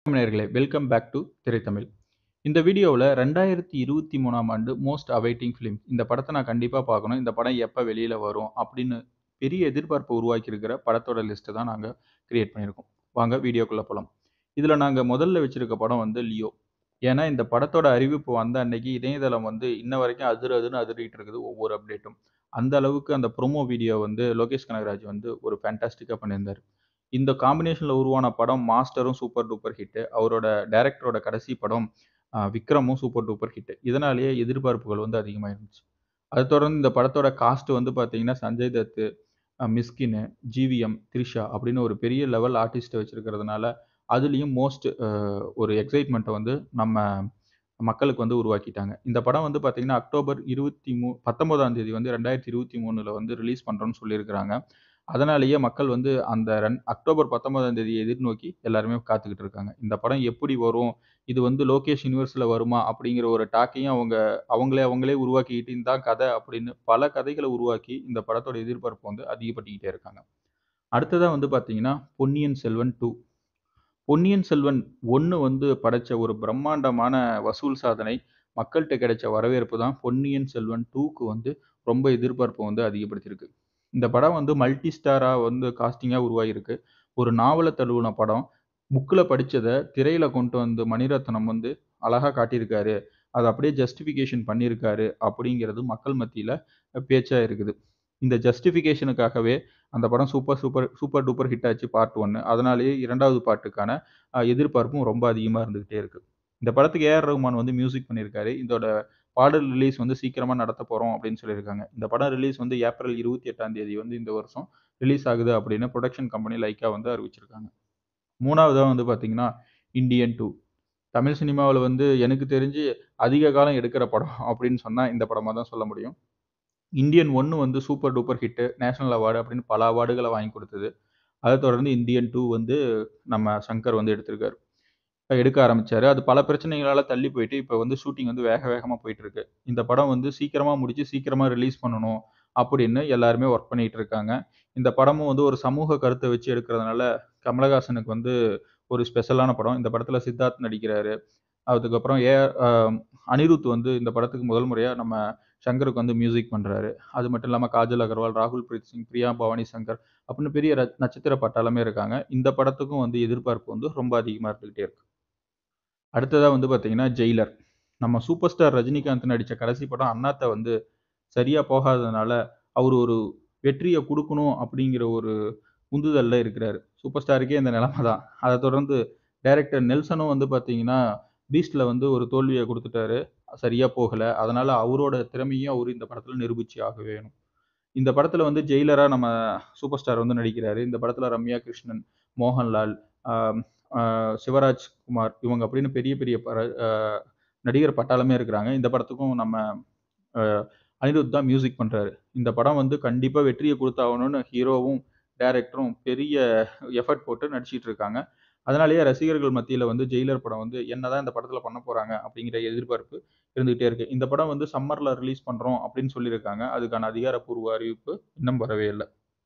நேயர்களே welcome back to திரைத்தமிழ் இந்த வீடியோவில் ரெண்டாயிரத்தி இருபத்தி மூணாம் ஆண்டு மோஸ்ட் அவைட்டிங் ஃபிலிம் இந்த படத்தை நான் கண்டிப்பாக பார்க்கணும் இந்த படம் எப்போ வெளியில் வரும் அப்படின்னு பெரிய எதிர்பார்ப்பு உருவாக்கி இருக்கிற படத்தோட லிஸ்ட்டு தான் நாங்கள் கிரியேட் பண்ணியிருக்கோம் வாங்க வீடியோக்குள்ளே போகலாம் இதில் நாங்கள் முதல்ல வச்சுருக்க படம் வந்து லியோ ஏன்னா இந்த படத்தோட அறிவிப்பு வந்த அன்னைக்கு இணையதளம் வந்து இன்ன வரைக்கும் அதிர் அதுன்னு அதிரிட்டு இருக்குது ஒவ்வொரு அப்டேட்டும் அந்த அளவுக்கு அந்த ப்ரொமோ வீடியோ வந்து லோகேஷ் கனகராஜ் வந்து ஒரு ஃபேண்டாஸ்டிக்காக பண்ணியிருந்தார் இந்த காம்பினேஷனில் உருவான படம் மாஸ்டரும் சூப்பர் டூப்பர் ஹிட்டு அவரோட டைரக்டரோட கடைசி படம் ஆஹ், விக்ரமும் சூப்பர் டூப்பர் ஹிட்டு இதனாலேயே எதிர்பார்ப்புகள் வந்து அதிகமாக இருந்துச்சு அதை தொடர்ந்து இந்த படத்தோட காஸ்ட் வந்து பார்த்தீங்கன்னா சஞ்சய் தத்து அஹ், மிஸ்கின்னு ஜிவிஎம் த்ரிஷா அப்படின்னு ஒரு பெரிய லெவல் ஆர்டிஸ்ட்டை வச்சிருக்கிறதுனால அதுலேயும் மோஸ்ட் ஒரு எக்ஸைட்மெண்ட்டை வந்து நம்ம மக்களுக்கு வந்து உருவாக்கிட்டாங்க இந்த படம் வந்து பார்த்தீங்கன்னா அக்டோபர் இருபத்தி மூ பத்தொன்பதாம் தேதி வந்து ரெண்டாயிரத்தி இருபத்தி மூணில் வந்து ரிலீஸ் பண்ணுறோன்னு சொல்லியிருக்கிறாங்க அதனாலேயே மக்கள் வந்து அந்த ரெண் அக்டோபர் பத்தொன்பதாம் தேதியை எதிர்நோக்கி எல்லாருமே காத்துக்கிட்டு இருக்காங்க இந்த படம் எப்படி வரும் இது வந்து லோகேஷ் யூனிவர்ஸில் வருமா அப்படிங்கிற ஒரு டாக்கையும் அவங்க அவங்களே அவங்களே உருவாக்கிக்கிட்டு இந்த கதை அப்படின்னு பல கதைகளை உருவாக்கி இந்த படத்தோட எதிர்பார்ப்பு வந்து அதிகப்படுத்திக்கிட்டே இருக்காங்க அடுத்ததாக வந்து பார்த்தீங்கன்னா பொன்னியின் செல்வன் டூ பொன்னியின் செல்வன் ஒன்று வந்து படைச்ச ஒரு பிரம்மாண்டமான வசூல் சாதனை மக்கள்கிட்ட கிடைச்ச வரவேற்பு தான் பொன்னியின் செல்வன் டூக்கு வந்து ரொம்ப எதிர்பார்ப்பை வந்து அதிகப்படுத்தியிருக்கு இந்த படம் வந்து மல்டி ஸ்டாராக வந்து காஸ்டிங்காக உருவாகியிருக்கு ஒரு நாவலை தழுவின படம் புக்கில் படித்ததை திரையில் கொண்டு வந்து மணிரத்னம் வந்து அழகாக காட்டியிருக்காரு அதை அப்படியே ஜஸ்டிஃபிகேஷன் பண்ணியிருக்காரு அப்படிங்கிறது மக்கள் மத்தியில் பேச்சாக இருக்குது இந்த ஜஸ்டிஃபிகேஷனுக்காகவே அந்த படம் super super super duper hit ஆச்சு பார்ட் ஒன்று அதனாலேயே இரண்டாவது பாட்டுக்கான அஹ், எதிர்பார்ப்பும் ரொம்ப அதிகமாக இருந்துக்கிட்டே இருக்குது இந்த படத்துக்கு ஏஆர் ரஹ்மான் வந்து மியூசிக் பண்ணியிருக்காரு இதோட பாடல் ரிலீஸ் வந்து சீக்கிரமாக நடத்த போகிறோம் அப்படின்னு சொல்லியிருக்காங்க இந்த படம் ரிலீஸ் வந்து ஏப்ரல் இருபத்தி எட்டாம் தேதி வந்து இந்த வருஷம் ரிலீஸ் ஆகுது அப்படின்னு ப்ரொடக்ஷன் கம்பெனி லைக்கா வந்து அறிவிச்சிருக்காங்க மூணாவதாக வந்து பார்த்தீங்கன்னா இந்தியன் டூ தமிழ் சினிமாவில் வந்து எனக்கு தெரிஞ்சு அதிக காலம் எடுக்கிற படம் அப்படின்னு சொன்னால் இந்த படமாக தான் சொல்ல முடியும் இந்தியன் ஒன்று வந்து super duper hit national award அப்படின்னு பல அவார்டுகளை வாங்கி கொடுத்தது அதை தொடர்ந்து இந்தியன் டூ வந்து நம்ம சங்கர் வந்து எடுத்திருக்காரு இப்ப எடுக்க ஆரம்பிச்சாரு அது பல பிரச்சனைகளால தள்ளி போயிட்டு இப்போ வந்து ஷூட்டிங் வந்து வேக வேகமாக போயிட்டு இருக்கு இந்த படம் வந்து சீக்கிரமா முடிச்சு சீக்கிரமா ரிலீஸ் பண்ணணும் அப்படின்னு எல்லாருமே ஒர்க் பண்ணிட்டு இருக்காங்க இந்த படமும் வந்து ஒரு சமூக கருத்தை வச்சு எடுக்கிறதுனால கமலஹாசனுக்கு வந்து ஒரு ஸ்பெஷலான படம் இந்த படத்துல சித்தார்த் நடிக்கிறாரு அதுக்கப்புறம் ஏ ஆஹ் அனிருத் வந்து இந்த படத்துக்கு முதல் முறையாக நம்ம சங்கருக்கு வந்து மியூசிக் பண்ணுறாரு அது மட்டும் இல்லாமல் காஜல் அகர்வால் ராகுல் பிரீத் சிங் பிரியா பவானி சங்கர் அப்படின்னு பெரிய ர- நட்சத்திர பட்டாளமே இருக்காங்க இந்த படத்துக்கும் வந்து எதிர்பார்ப்பு வந்து ரொம்ப அதிகமாக இருந்துகிட்டே இருக்கு அடுத்ததாக வந்து பார்த்தீங்கன்னா ஜெயிலர் நம்ம சூப்பர் ஸ்டார் ரஜினிகாந்த் நடித்த கடைசி படம் அண்ணாத்தை வந்து சரியாக போகாததுனால அவர் ஒரு வெற்றியை கொடுக்கணும் அப்படிங்கிற ஒரு உந்துதல்ல இருக்கிறாரு சூப்பர் ஸ்டாருக்கே இந்த நிலைமை தான் அதை தொடர்ந்து டைரக்டர் நெல்சனும் வந்து பார்த்தீங்கன்னா பீஸ்டில் வந்து ஒரு தோல்வியை கொடுத்துட்டாரு சரியாக போகலை அதனால அவரோட திறமையும் அவர் இந்த படத்தில் நிரூபிச்சு ஆக வேணும் இந்த படத்தில் வந்து ஜெயிலராக நம்ம சூப்பர் ஸ்டார் வந்து நடிக்கிறாரு இந்த படத்தில் ரம்யா கிருஷ்ணன் மோகன்லால் ஆம், ஆஹ், சிவராஜ் குமார் இவங்க அப்படின்னு பெரிய பெரிய பர- ஆஹ், நடிகர் பட்டாளமே இருக்கிறாங்க இந்த படத்துக்கும் நம்ம ஆஹ், அனிருத் தான் மியூசிக் பண்ணுறாரு இந்த படம் வந்து கண்டிப்பாக வெற்றியை கொடுத்தாகணும்னு ஹீரோவும் டைரக்டரும் பெரிய எஃபர்ட் போட்டு நடிச்சிட்டு இருக்காங்க அதனாலேயே ரசிகர்கள் மத்தியில் வந்து ஜெயிலர் படம் வந்து என்னதான் இந்த படத்தில் பண்ண போகிறாங்க அப்படிங்கிற எதிர்பார்ப்பு இருந்துகிட்டே இருக்கு இந்த படம் வந்து சம்மரில் ரிலீஸ் பண்ணுறோம் அப்படின்னு சொல்லியிருக்காங்க அதுக்கான அதிகாரப்பூர்வ அறிவிப்பு இன்னும் வரவே இல்லை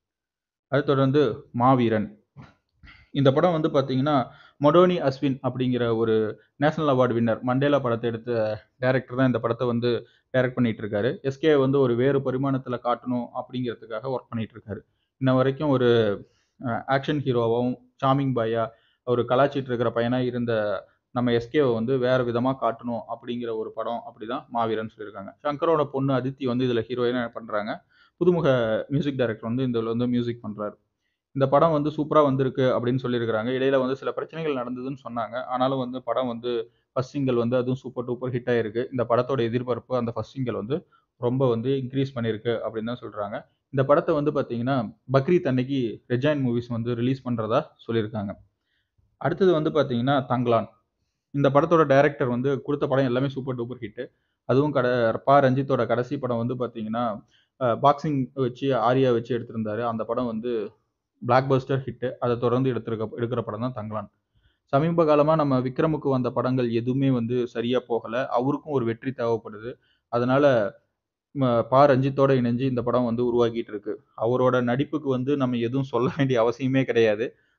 அது தொடர்ந்து மாவீரன் இந்த படம் வந்து பார்த்தீங்கன்னா மொடோனி அஸ்வின் அப்படிங்கிற ஒரு நேஷனல் அவார்டு வின்னர் மண்டேலா படத்தை எடுத்த டைரக்டர் தான் இந்த படத்தை வந்து டைரக்ட் பண்ணிட்டு இருக்காரு எஸ்கே வந்து ஒரு வேறு பரிமாணத்தில் காட்டணும் அப்படிங்கிறதுக்காக ஒர்க் பண்ணிட்டு இருக்காரு இன்ன வரைக்கும் ஒரு ஆக்ஷன் ஹீரோவாகவும் சாமிங் பாயா ஒரு கலாச்சிட்டு இருக்கிற பையனாக இருந்த நம்ம எஸ்கேவை வந்து வேற விதமாக காட்டணும் அப்படிங்கிற ஒரு படம் அப்படிதான் மாவீரன் சொல்லியிருக்காங்க சங்கரோட பொண்ணு அதித்தி வந்து இதில் ஹீரோயினாக பண்ணுறாங்க புதுமுக மியூசிக் டைரக்டர் வந்து இதில் வந்து மியூசிக் பண்ணுறாரு இந்த படம் வந்து சூப்பராக வந்திருக்கு அப்படின்னு சொல்லியிருக்கிறாங்க இடையில வந்து சில பிரச்சனைகள் நடந்ததுன்னு சொன்னாங்க ஆனாலும் வந்து படம் வந்து ஃபர்ஸ்ட் சிங்கிள் வந்து அதுவும் சூப்பர் டூப்பர் ஹிட் ஆயிருக்கு இந்த படத்தோட எதிர்பார்ப்பு அந்த ஃபர்ஸ்ட் சிங்கிள் வந்து ரொம்ப வந்து இன்க்ரீஸ் பண்ணியிருக்கு அப்படின்னு தான் சொல்கிறாங்க இந்த படத்தை வந்து பார்த்தீங்கன்னா பக்ரீத் அன்னைக்கு ரெஜாயின் மூவிஸ் வந்து ரிலீஸ் பண்ணுறதா சொல்லியிருக்காங்க அடுத்தது வந்து பார்த்தீங்கன்னா தங்கலான் இந்த படத்தோட டைரக்டர் வந்து கொடுத்த படம் எல்லாமே சூப்பர் டூப்பர் ஹிட்டு அதுவும் கட பா ரஞ்சித்தோட கடைசி படம் வந்து பார்த்தீங்கன்னா பாக்ஸிங் வச்சு ஆரியா வச்சு எடுத்திருந்தாரு அந்த படம் வந்து பிளாக் பஸ்டர் ஹிட்டு அதை தொடர்ந்து எடுத்திருக்க எடுக்கிற படம் தான் தங்கலான் சமீப காலமாக நம்ம விக்ரமுக்கு வந்த படங்கள் எதுவுமே வந்து சரியாக போகலை அவருக்கும் ஒரு வெற்றி தேவைப்படுது அதனால ம, பா ரஞ்சித்தோட இணைஞ்சு இந்த படம் வந்து உருவாக்கிட்டு இருக்கு அவரோட நடிப்புக்கு வந்து நம்ம எதுவும் சொல்ல வேண்டிய அவசியமே கிடையாது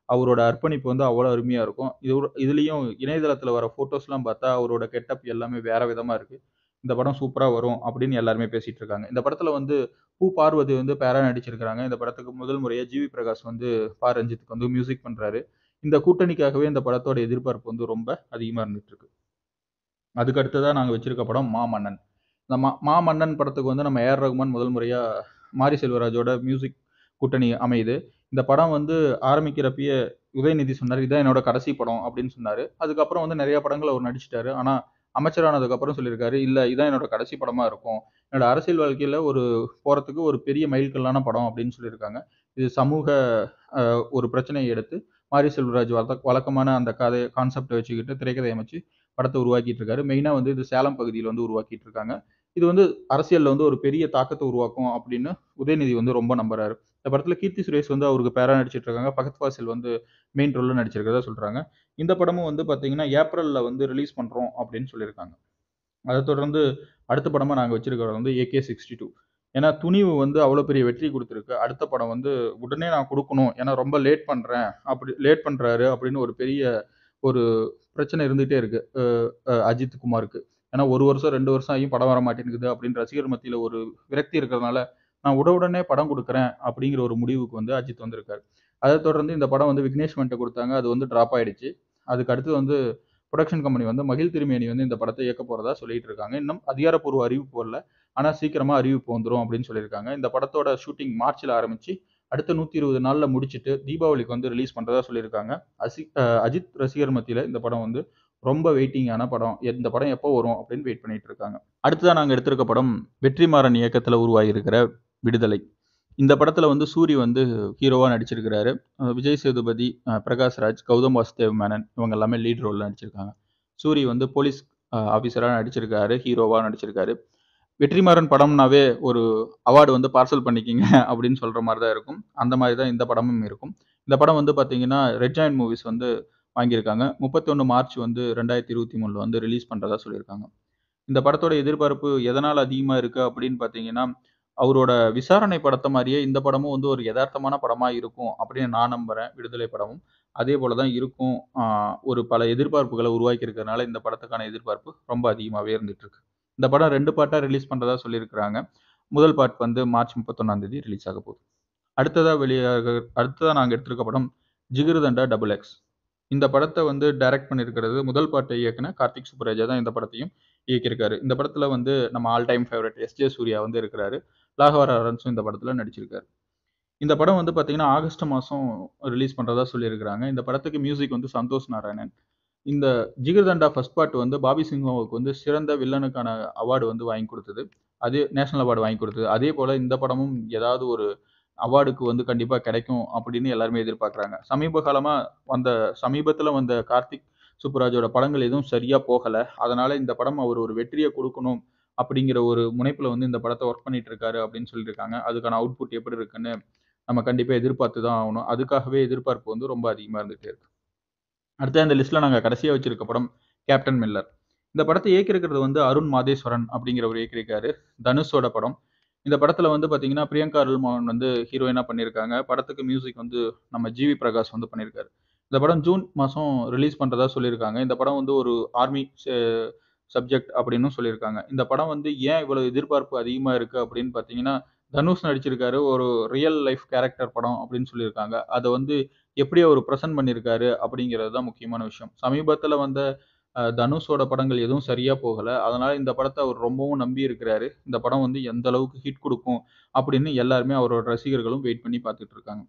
அவரோட அர்ப்பணிப்பு வந்து அவ்வளோ அருமையா இருக்கும். இது இதுலயும் இணையதளத்துல வர ஃபோட்டோஸ்லாம் பார்த்தா, அவரோட கெட்டப் எல்லாமே வேற விதமா இருக்கு. இந்த படம் சூப்பரா வரும் அப்படின்னு எல்லாருமே பேசிட்டு இருக்காங்க. இந்த படத்துல வந்து பூ பார்வதி வந்து பேரா நடிச்சிருக்காங்க. இந்த படத்துக்கு முதல் முறையா ஜிவி பிரகாஷ் வந்து பா. ரஞ்சித்துக்கு வந்து மியூசிக் பண்றாரு. இந்த கூட்டணிக்காகவே இந்த படத்தோட எதிர்பார்ப்பு வந்து ரொம்ப அதிகமா இருந்துட்டு இருக்கு. அதுக்கு அடுத்ததா நாங்க வச்சிருக்க படம் மாமன்னன். இந்த மா மாமன்னன் படத்துக்கு வந்து நம்ம ஏ.ஆர். ரகுமான் முதல் முறையா மாரி செல்வராஜோட மியூசிக் கூட்டணி அமையுது. இந்த படம் வந்து ஆரம்பிக்கிறப்பயே உதயநிதி சொன்னாரு, "இதான் என்னோட கடைசி படம்" அப்படின்னு சொன்னாரு. அதுக்கப்புறம் வந்து நெறைய படங்கள்ல அவர் நடிச்சுட்டாரு. ஆனா அமைச்சரானதுக்கு அப்புறம் சொல்லியிருக்காரு, "இல்ல இதான் என்னோட கடைசி படமா இருக்கும். என்னோட அரசியல் வாழ்க்கையில ஒரு போறதுக்கு ஒரு பெரிய மைல்கல்லான படம்" அப்படின்னு சொல்லியிருக்காங்க. இது சமூக அ ஒரு பிரச்சனைய எடுத்து மாரி செல்வராஜ் வழ வழக்கமான அந்த கதை கான்செப்ட்ட வச்சுக்கிட்டு திரைக்கதை அமைச்சு படத்த உருவாக்கிட்டு இருக்காரு. மெயினா வந்து இது சேலம் பகுதியில வந்து உருவாக்கிட்டு இருக்காங்க. இது வந்து அரசியல்ல வந்து ஒரு பெரிய தாக்கத்த உருவாக்கும் அப்படின்னு உதயநிதி வந்து ரொம்ப நம்புறாரு. இந்த படத்துல கீர்த்தி சுரேஷ் வந்து அவருக்கு பேரா நடிச்சிட்டு இருக்காங்க. ஃபகத் ஃபாசில் வந்து மெயின் ரோல்ல நடிச்சிருக்கிறதா சொல்றாங்க. இந்த படமும் வந்து பார்த்தீங்கன்னா, ஏப்ரல்ல வந்து ரிலீஸ் பண்றோம் அப்படின்னு சொல்லியிருக்காங்க. அத தொடர்ந்து அடுத்த படமா நாங்க வச்சிருக்கிறது வந்து ஏகே-62. ஏன்னா துணிவு வந்து அவ்வளோ பெரிய வெற்றி குடுத்திருக்கு. அடுத்த படம் வந்து உடனே நான் குடுக்கணும். ஏன்னா ரொம்ப லேட் பண்றேன். அப்படி லேட் பண்றாரு அப்படின்னு ஒரு பெரிய ஒரு பிரச்சனை இருந்துகிட்டே இருக்கு. அ அ அஜித் குமாருக்கு. ஏன்னா 1 வருஷம், 2 வருஷம் ஆகியும் படம் வர மாட்டேங்குது அப்படின்னு ரசிகர் மத்தியில ஒரு விரக்தி இருக்கிறதுனால, நான் உட உடனே படம் குடுக்குறேன் அப்படிங்கிற ஒரு முடிவுக்கு வந்து அஜித் வந்திருக்காரு. அத தொடர்ந்து இந்த படம் வந்து விக்னேஷ் சிவன்ட்ட குடுத்தாங்க. அது வந்து டிராப் ஆயிடுச்சு. அதுக்கு அடுத்து வந்து புரொடக்ஷன் கம்பெனி வந்து மகிழ் திருமேனி வந்து இந்த படத்த இயக்கப் போறதா சொல்லிட்டு இருக்காங்க. இன்னும் அதிகாரப்பூர்வ அறிவிப்பு வரல. ஆனா சீக்கிரமா அறிவிப்பு வந்துரும் அப்படின்னு சொல்லியிருக்காங்க. இந்த படத்தோட ஷூட்டிங் மார்ச்ல ஆரம்பிச்சு, அடுத்த 120 நாள்ல முடிச்சுட்டு தீபாவளிக்கு வந்து ரிலீஸ் பண்றதா சொல்லியிருக்காங்க. அசி அ அஜித் ரசிகர் மத்தியில இந்த படம் வந்து ரொம்ப வெயிட்டிங்கான படம். இந்த படம் எப்போ வரும் அப்படின்னு வெயிட் பண்ணிட்டு இருக்காங்க. அடுத்ததா நாங்க எடுத்திருக்க படம் வெற்றிமாறன் இயக்கத்துல உருவாகியிருக்கிற விடுதலை. இந்த படத்துல வந்து சூரி வந்து ஹீரோவா நடிச்சிருக்கிறாரு. அ விஜய் சேதுபதி, அ பிரகாஷ் ராஜ், கௌதம் வாசுதேவ் மேனன் இவங்க எல்லாமே லீட் ரோல்ல நடிச்சிருக்காங்க. சூரி வந்து போலீஸ் அ ஆஃபீஸரா நடிச்சிருக்காரு. ஹீரோவா நடிச்சிருக்காரு. வெற்றிமாறன் படம்னாவே ஒரு அவார்ட் வந்து பார்சல் பண்ணிக்கங்க அப்படின்னு சொல்ற மாரி தான் இருக்கும். அந்த மாரி தான் இந்த படமும் இருக்கும். இந்த படம் வந்து பார்த்தீங்கன்னா, ரெட் ஜாயிண்ட் மூவிஸ் வந்து வாங்கியிருக்காங்க. 31 மார்ச் வந்து 2023ல வந்து ரிலீஸ் பண்றதா சொல்லியிருக்காங்க. இந்த படத்தோட எதிர்பார்ப்பு எதனால அதிகமா இருக்கு அப்படின்னு பார்த்தீங்கன்னா, அவரோட விசாரணை படத்த மாரியே இந்த படமும் வந்து ஒரு எதார்த்தமான படமா இருக்கும் அப்படின்னு நான் நம்புறேன். விடுதலை படமும். அதே போல தான் இருக்கும். ஆ ஒரு பல எதிர்பார்ப்புகள உருவாக்கி இருக்கிறதுனால இந்த படத்துக்கான எதிர்பார்ப்பு ரொம்ப அதிகமாவே இருந்துட்டு இருக்கு. இந்த படம் 2 பார்ட்டா ரிலீஸ் பண்றதா சொல்லியிருக்கிறாங்க. முதல் பார்ட் வந்து மார்ச் 31ஆம் தேதி ரிலீஸ் ஆகப் போகுது. அடுத்ததா வெளியாக அடுத்ததா நாங்க எடுத்திருக்க படம் ஜிகர்தண்டா டபுள் எக்ஸ். இந்த படத்த வந்து டைரக்ட் பண்ணியிருக்கிறது முதல் பார்ட்ட இயக்குன கார்த்திக் சுப்புராஜா தான் இந்த படத்தையும் இயக்கியிருக்காரு. இந்த படத்துல வந்து நம்ம all time favourite S J. Suryah வந்து இருக்கிறாரு. ராகவா லாரன்ஸும் இந்த படத்துல நடிச்சிருக்காரு. இந்த படம் வந்து பார்த்தீங்கன்னா, ஆகஸ்ட் மாசம் ரிலீஸ் பண்றதா சொல்லியிருக்கிறாங்க. இந்த படத்துக்கு மியூசிக் வந்து சந்தோஷ் நாராயணன். இந்த ஜிகர்தண்டா ஃபர்ஸ்ட் பார்ட் வந்து பாபி சிம்ஹாவுக்கு வந்து சிறந்த வில்லனுக்கான அவார்ட் வந்து வாங்கி குடுத்தது. அதே நேஷனல் அவார்ட் வாங்கி குடுத்தது. அதே போல இந்த படமும் ஏதாவது ஒரு அவார்டுக்கு வந்து கண்டிப்பா கிடைக்கும் அப்படின்னு எல்லாருமே எதிர்பார்க்குறாங்க. சமீப காலமா வந்த சமீபத்துல வந்த கார்த்திக் சுப்புராஜோட படங்கள் எதுவும் சரியா போகல. அதனால இந்த படம் அவர் ஒரு வெற்றிய குடுக்கணும் அப்படிங்கிற ஒரு முனைப்புல வந்து இந்த படத்த ஒர்க் பண்ணிட்டு இருக்காரு அப்படின்னு சொல்லியிருக்காங்க. அதுக்கான அவுட்புட் எப்படி இருக்குன்னு நம்ம கண்டிப்பா எதிர்பார்த்து தான் ஆகணும். அதுக்காகவே எதிர்பார்ப்பு வந்து ரொம்ப அதிகமா இருந்துட்டே இருக்கு. அடுத்ததா இந்த லிஸ்ட்ல நாங்க கடைசியா வச்சிருக்க படம் கேப்டன் மில்லர். இந்த படத்த இயக்கியிருக்கிறது வந்து அருண் மாதேஸ்வரன் அப்படிங்கிறவர் இயக்கியிருக்காரு. தனுஷோட படம். இந்த படத்துல வந்து பார்த்தீங்கன்னா, பிரியங்கா அருள்மோகன் வந்து ஹீரோயினா பண்ணியிருக்காங்க. படத்துக்கு மியூசிக் வந்து நம்ம ஜிவி பிரகாஷ் வந்து பண்ணியிருக்காரு. இந்த படம் ஜூன் மாசம் ரிலீஸ் பண்றதா சொல்லியிருக்காங்க. இந்த படம் வந்து ஒரு ஆர்மி ச சப்ஜெக்ட் அப்படின்னும் சொல்லியிருக்காங்க. இந்த படம் வந்து ஏன் இவ்வளவு எதிர்பார்ப்பு அதிகமா இருக்கு அப்படின்னு பார்த்தீங்கன்னா, தனுஷ் நடிச்சிருக்காரு. ஒரு ரியல் லைஃப் கேரக்டர் படம் அப்படின்னு சொல்லியிருக்காங்க. அத வந்து எப்படி அவரு பிரசன்ட் பண்ணியிருக்காரு அப்படிங்கிறது தான் முக்கியமான விஷயம். சமீபத்துல வந்த அ தனுஷோட படங்கள் எதுவும் சரியா போகல. அதனால இந்த படத்த அவர் ரொம்பவும் நம்பி இருக்கிறாரு. இந்த படம் வந்து எந்த அளவுக்கு ஹிட் குடுக்கும் அப்படின்னு எல்லாருமே அவரோட ரசிகர்களும் வெயிட் பண்ணி பார்த்துட்டு இருக்காங்க.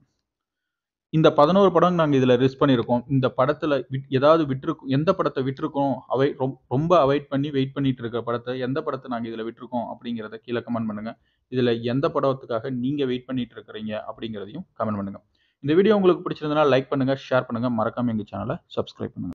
இந்த 11 படம் நாங்க இதுல லிஸ்ட் பண்ணியிருக்கோம். இந்த படத்துல விட் ஏதாவது விட்டுருக் எந்த படத்த விட்டுருக்கோம் அவை ரொம் ரொம்ப அவாய்ட் பண்ணி வெயிட் பண்ணிட்டு இருக்க படத்த எந்த படத்த நாங்க இதுல விட்டுருக்கோம் அப்படிங்கிறத கீழ கமெண்ட் பண்ணுங்க. இதுல எந்த படத்துக்காக நீங்க வெயிட் பண்ணிட்டு இருக்கிறீங்க அப்படிங்கிறதையும் கமெண்ட் பண்ணுங்க. இந்த வீடியோ உங்களுக்கு பிடிச்சிருந்ததுனா லைக் பண்ணுங்க, ஷேர் பண்ணுங்க. மறக்காம எங்க சேனல சப்ஸ்கிரைப் பண்ணுங்க.